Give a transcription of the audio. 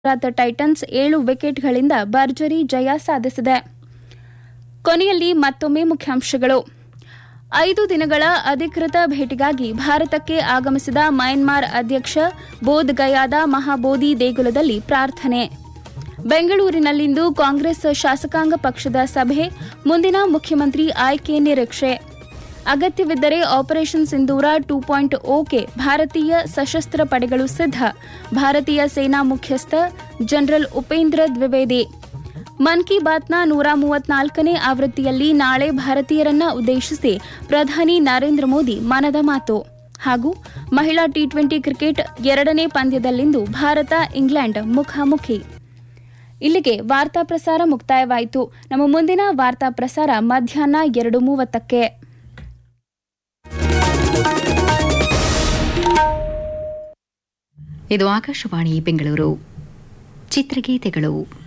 Gujarat Titans ಏಳು ವಿಕೆಟ್ಗಳಿಂದ ಭರ್ಜರಿ ಜಯ ಸಾಧಿಸಿದೆ ಕೊನೆಯಲ್ಲಿ ಮತ್ತೊಮ್ಮೆ ಮುಖ್ಯಾಂಶಗಳು ಐದು ದಿನಗಳ ಅಧಿಕೃತ ಭೇಟಿಗಾಗಿ ಭಾರತಕ್ಕೆ ಆಗಮಿಸಿದ ಮಯನ್ಮಾರ್ ಅಧ್ಯಕ್ಷ ಬೋಧ್ ಗಯಾದ ಮಹಾಬೋಧಿ ದೇಗುಲದಲ್ಲಿ ಪ್ರಾರ್ಥನೆ ಬೆಂಗಳೂರಿನಲ್ಲಿಂದು ಕಾಂಗ್ರೆಸ್ ಶಾಸಕಾಂಗ ಪಕ್ಷದ ಸಭೆ ಮುಂದಿನ ಮುಖ್ಯಮಂತ್ರಿ ಆಯ್ಕೆ ನಿರೀಕ್ಷೆ ಅಗತ್ಯವಿದ್ದರೆ operation Sindoor two point okay ಭಾರತೀಯ ಸಶಸ್ತ್ರ ಪಡೆಗಳು ಸಿದ್ಧ ಭಾರತೀಯ ಸೇನಾ ಮುಖ್ಯಸ್ಥ ಜನರಲ್ ಉಪೇಂದ್ರ ದ್ವಿವೇದಿ ಮನ್ ಕಿ ಬಾತ್ನ ನೂರ ಮೂವತ್ನಾಲ್ಕನೇ ಆವೃತ್ತಿಯಲ್ಲಿ ನಾಳೆ ಭಾರತೀಯರನ್ನ ಉದ್ದೇಶಿಸಿ ಪ್ರಧಾನಿ ನರೇಂದ್ರ ಮೋದಿ ಮನದ ಮಾತು ಹಾಗೂ ಮಹಿಳಾ ಟಿ ಟ್ವೆಂಟಿ ಕ್ರಿಕೆಟ್ ಎರಡನೇ ಪಂದ್ಯದಲ್ಲಿಂದು ಭಾರತ ಇಂಗ್ಲೆಂಡ್ ಮುಖಾಮುಖಿ ಇಲ್ಲಿಗೆ ವಾರ್ತಾ ಪ್ರಸಾರ ಮುಕ್ತಾಯವಾಯಿತು ನಮ್ಮ ಮುಂದಿನ ವಾರ್ತಾ ಪ್ರಸಾರ ಮಧ್ಯಾಹ್ನ ಎರಡು ಮೂವತ್ತಕ್ಕೆ ಇದು ಆಕಾಶವಾಣಿ ಬೆಂಗಳೂರು ಚಿತ್ರಗೀತೆಗಳು